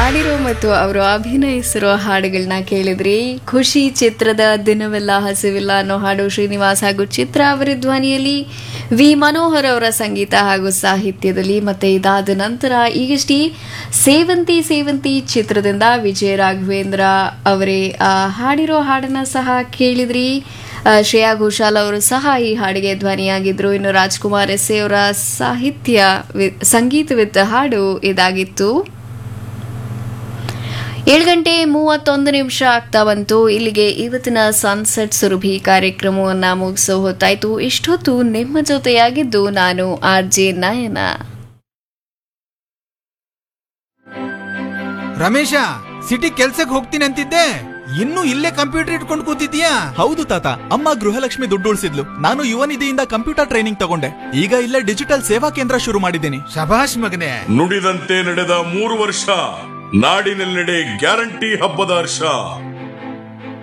ಹಾಡಿರೋ ಮತ್ತು ಅವರು ಅಭಿನಯಿಸಿರೋ ಹಾಡುಗಳನ್ನ ಕೇಳಿದ್ರಿ ಖುಷಿ ಚಿತ್ರದ ದಿನವೆಲ್ಲ ಹಸಿವಿಲ್ಲ ಅನ್ನೋ ಹಾಡು ಶ್ರೀನಿವಾಸ್ ಹಾಗೂ ಚಿತ್ರ ಅವರ ಧ್ವನಿಯಲ್ಲಿ ವಿ ಮನೋಹರ್ ಅವರ ಸಂಗೀತ ಹಾಗೂ ಸಾಹಿತ್ಯದಲ್ಲಿ ಮತ್ತೆ ಇದಾದ ನಂತರ ಈಗಷ್ಟೇ ಸೇವಂತಿ ಸೇವಂತಿ ಚಿತ್ರದಿಂದ ವಿಜಯ ರಾಘವೇಂದ್ರ ಅವರೇ ಆ, ಹಾಡಿರೋ ಹಾಡನ್ನ ಸಹ ಕೇಳಿದ್ರಿ ಆ, ಶ್ರೇಯಾ ಘೋಷಾಲ್ ಅವರು ಸಹ ಈ ಹಾಡಿಗೆ ಧ್ವನಿಯಾಗಿದ್ರು ಇನ್ನು ರಾಜ್ಕುಮಾರ್ ಎಸ್ ಎ ಅವರ ಸಾಹಿತ್ಯ ವಿ- ಸಂಗೀತವಿದ್ದ ಹಾಡು ಇದಾಗಿತ್ತು ಏಳು ಗಂಟೆ ಮೂವತ್ತೊಂದು ನಿಮಿಷ ಆಗ್ತಾ ಬಂತು ಇಲ್ಲಿಗೆ ಇವತ್ತಿನ ಸನ್ಸೆಟ್ ಸುರಭಿ ಕಾರ್ಯಕ್ರಮವನ್ನ ಮುಗಿಸೋ ಹೊತ್ತಾಯ್ತು ಇಷ್ಟೊತ್ತು ನಿಮ್ಮ ಜೊತೆಯಾಗಿದ್ದು ನಾನು R J Nayana Ramesha city ಕೆಲ್ಸಕ್ಕೆ ಹೋಗ್ತೀನಿ ಅಂತಿದ್ದೆ ಇನ್ನು ಇಲ್ಲೇ ಕಂಪ್ಯೂಟರ್ ಇಟ್ಕೊಂಡು ಕೂತಿದ್ಯಾ ಹೌದು ತಾತ ಅಮ್ಮ ಗೃಹಲಕ್ಷ್ಮಿ ದುಡ್ಡು ಉಳಿಸಿದ್ಲು ನಾನು ಯುವ ನಿಧಿಯಿಂದ ಕಂಪ್ಯೂಟರ್ ಟ್ರೈನಿಂಗ್ ತಗೊಂಡೆ ಈಗ ಇಲ್ಲೇ ಡಿಜಿಟಲ್ ಸೇವಾ ಕೇಂದ್ರ ಶುರು ಮಾಡಿದ್ದೀನಿ ಶಭಾಷ್ ಮಗನೇ ನುಡಿದಂತೆ ನಡೆದ ಮೂರು ವರ್ಷ ನಾಡಿನೆಲ್ಲೆಡೆ ಗ್ಯಾರಂಟಿ ಹಬ್ಬದ ಹರ್ಷ